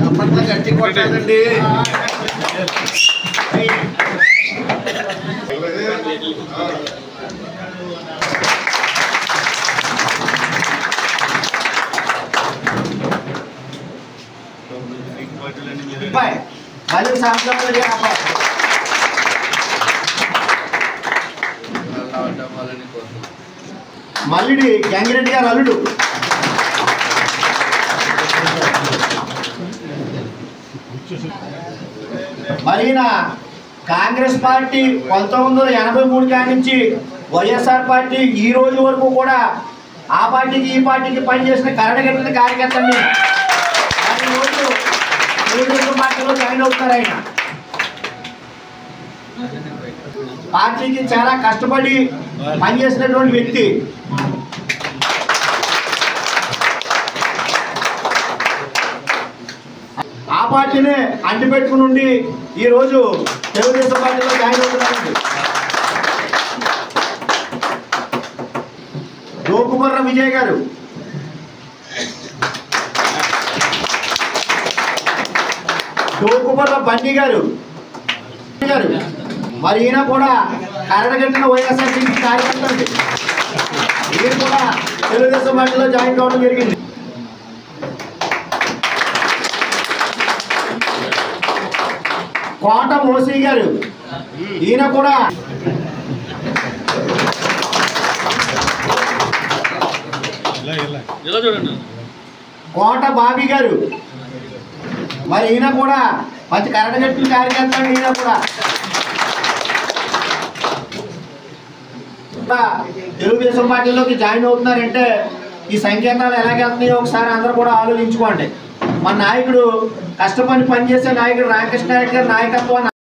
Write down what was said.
చప్పట్లు గట్టి కొట్టాలండి అబ్బాయి మళ్ళీ సాయంత్రం రెడ్డి అబ్బాయి మల్లిడి గంగిరెడ్డి గారు అల్లుడు మరి ఈయన కాంగ్రెస్ పార్టీ పంతొమ్మిది వందల ఎనభై మూడు కాడి నుంచి వైఎస్ఆర్ పార్టీ ఈ రోజు వరకు కూడా ఆ పార్టీకి ఈ పార్టీకి పనిచేసిన కరడగట్టిన కార్యకర్తని మరి ఈ రోజు తెలుగుదేశం పార్టీలో జాయిన్ అవుతారు ఆయన పార్టీకి చాలా కష్టపడి పనిచేసినటువంటి వ్యక్తి ఆ పార్టీనే అంటిపెట్టుకుని ఉండి ఈ రోజు తెలుగుదేశం పార్టీలో జాయిన్ అవుతున్నారండి రోకుమర్ర విజయ్ గారు డోకుమర్ర బండి గారు గారు మరి ఈయన కూడా కరడగట్టిన వైఎస్ఆర్సీపీ కార్యకర్త అండి ఈయన కూడా తెలుగుదేశం పార్టీలో జాయిన్ కావడం జరిగింది కోట మోసీ గారు ఈయన కూడా కోట బాబీ గారు మరి ఈయన కూడా మంచి కరడగట్టిన కార్యకర్త అండి ఈయన కూడా కూడా తెలుగుదేశం పార్టీలోకి జాయిన్ అవుతున్నారంటే ఈ సంకేతాలు ఎలాగెళ్తున్నాయో ఒకసారి అందరూ కూడా ఆలోచించుకోండి మన నాయకుడు కష్టపడి పనిచేసే నాయకుడు రామకృష్ణ నాయుడు గారి నాయకత్వాన్ని